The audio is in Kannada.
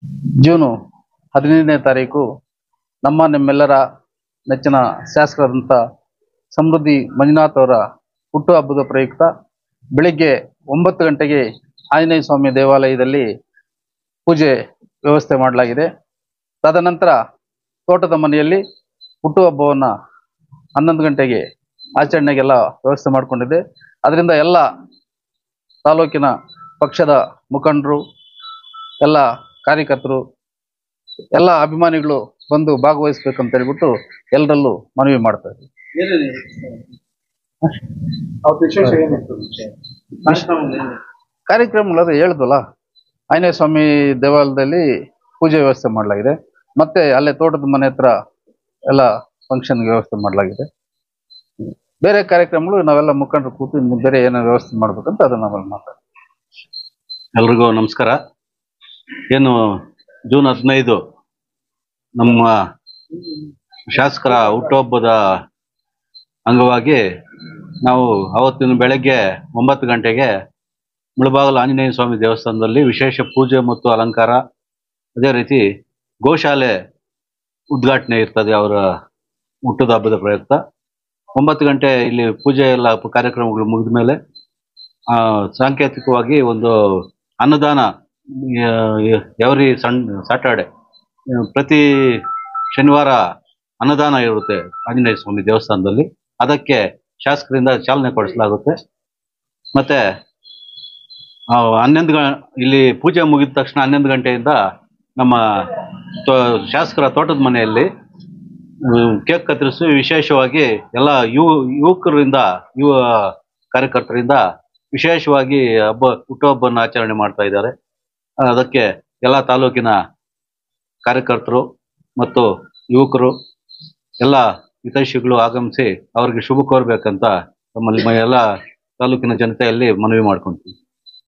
ಜೂನು ಹದಿನೈದನೇ ತಾರೀಕು ನಮ್ಮ ನಿಮ್ಮೆಲ್ಲರ ನೆಚ್ಚಿನ ಶಾಸಕರಾದಂಥ ಸಮೃದ್ಧಿ ಮಂಜುನಾಥ್ ಅವರ ಹುಟ್ಟುಹಬ್ಬದ ಪ್ರಯುಕ್ತ ಬೆಳಿಗ್ಗೆ ಒಂಬತ್ತು ಗಂಟೆಗೆ ಆಂಜನೇಯ ಸ್ವಾಮಿ ದೇವಾಲಯದಲ್ಲಿ ಪೂಜೆ ವ್ಯವಸ್ಥೆ ಮಾಡಲಾಗಿದೆ ತದನಂತರ ತೋಟದ ಮನೆಯಲ್ಲಿ ಹುಟ್ಟುಹಬ್ಬವನ್ನು ಹನ್ನೊಂದು ಗಂಟೆಗೆ ಆಚರಣೆಗೆಲ್ಲ ವ್ಯವಸ್ಥೆ ಮಾಡಿಕೊಂಡಿದೆ ಅದರಿಂದ ಎಲ್ಲ ತಾಲೂಕಿನ ಪಕ್ಷದ ಮುಖಂಡರು ಎಲ್ಲ ಕಾರ್ಯಕರ್ತರು ಎಲ್ಲ ಅಭಿಮಾನಿಗಳು ಬಂದು ಭಾಗವಹಿಸ್ಬೇಕಂತ ಹೇಳ್ಬಿಟ್ಟು ಎಲ್ಲರಲ್ಲೂ ಮನವಿ ಮಾಡ್ತಾ ಇದ್ದೀವಿ ಅವತ್ತು ವಿಶೇಷ ಏನಿತ್ತು ಕಾರ್ಯಕ್ರಮದಲ್ಲಿ ಕಾರ್ಯಕ್ರಮಗಳು ಅದೇ ಹೇಳಿದ್ವಲ್ಲ ಆಂಜನೇಯ ಸ್ವಾಮಿ ದೇವಾಲಯದಲ್ಲಿ ಪೂಜೆ ವ್ಯವಸ್ಥೆ ಮಾಡಲಾಗಿದೆ ಮತ್ತೆ ಅಲ್ಲೇ ತೋಟದ ಮನೆ ಹತ್ರ ಎಲ್ಲ ಫಂಕ್ಷನ್ ವ್ಯವಸ್ಥೆ ಮಾಡಲಾಗಿದೆ ಬೇರೆ ಕಾರ್ಯಕ್ರಮಗಳು ನಾವೆಲ್ಲ ಮುಖಂಡರು ಕೂತು ಇನ್ನು ಬೇರೆ ಏನೋ ವ್ಯವಸ್ಥೆ ಮಾಡ್ಬೇಕಂತ ಅದನ್ನ ನಾವೆಲ್ಲ ಮಾತಾಡ್ತೀವಿ ಎಲ್ರಿಗೂ ನಮಸ್ಕಾರ ಏನು ಜೂನ್ ಹದಿನೈದು ನಮ್ಮ ಶಾಸಕರ ಹುಟ್ಟುಹಬ್ಬದ ಅಂಗವಾಗಿ ನಾವು ಅವತ್ತಿನ ಬೆಳಗ್ಗೆ ಒಂಬತ್ತು ಗಂಟೆಗೆ ಮುಳಬಾಗಲು ಆಂಜನೇಯ ಸ್ವಾಮಿ ದೇವಸ್ಥಾನದಲ್ಲಿ ವಿಶೇಷ ಪೂಜೆ ಮತ್ತು ಅಲಂಕಾರ ಅದೇ ರೀತಿ ಗೋಶಾಲೆ ಉದ್ಘಾಟನೆ ಇರ್ತದೆ ಅವರ ಹುಟ್ಟದ ಹಬ್ಬದ ಪ್ರಯುಕ್ತ ಒಂಬತ್ತು ಗಂಟೆ ಇಲ್ಲಿ ಪೂಜೆ ಎಲ್ಲ ಕಾರ್ಯಕ್ರಮಗಳು ಮುಗಿದ ಮೇಲೆ ಆ, ಸಾಂಕೇತಿಕವಾಗಿ ಒಂದು ಅನ್ನದಾನ ಎವ್ರಿ ಸಣ್ ಸ್ಯಾಟರ್ಡೆ ಪ್ರತಿ ಶನಿವಾರ ಅನ್ನದಾನ ಇರುತ್ತೆ ಆಂಜನೇಯ ಸ್ವಾಮಿ ದೇವಸ್ಥಾನದಲ್ಲಿ ಅದಕ್ಕೆ ಶಾಸಕರಿಂದ ಚಾಲನೆ ಕೊಡಿಸಲಾಗುತ್ತೆ ಮತ್ತೆ ಆ, ಹನ್ನೊಂದು ಗ ಇಲ್ಲಿ ಪೂಜೆ ಮುಗಿದ ತಕ್ಷಣ ಹನ್ನೊಂದು ಗಂಟೆಯಿಂದ ನಮ್ಮ ತೋ- ಶಾಸಕರ ತೋಟದ ಮನೆಯಲ್ಲಿ ಹ್ಮ್, ಕೇಕ್ ಕತ್ತರಿಸಿ ವಿಶೇಷವಾಗಿ ಎಲ್ಲ ಯುವ ಯುವಕರಿಂದ ಯುವ ಕಾರ್ಯಕರ್ತರಿಂದ ವಿಶೇಷವಾಗಿ ಹಬ್ಬ ಹುಟ್ಟುಹಬ್ಬವನ್ನು ಆಚರಣೆ ಮಾಡ್ತಾ ಇದ್ದಾರೆ ಅದಕ್ಕೆ ಎಲ್ಲ ತಾಲೂಕಿನ ಕಾರ್ಯಕರ್ತರು ಮತ್ತು ಯುವಕರು ಎಲ್ಲ ಹಿತೈಷಿಗಳು ಆಗಮಿಸಿ ಅವರಿಗೆ ಶುಭ ಕೋರ್ಬೇಕಂತ ನಮ್ಮಲ್ಲಿ ಮ- ಎಲ್ಲ ತಾಲೂಕಿನ ಜನತೆಯಲ್ಲಿ ಮನವಿ ಮಾಡ್ಕೊಂತೀವಿ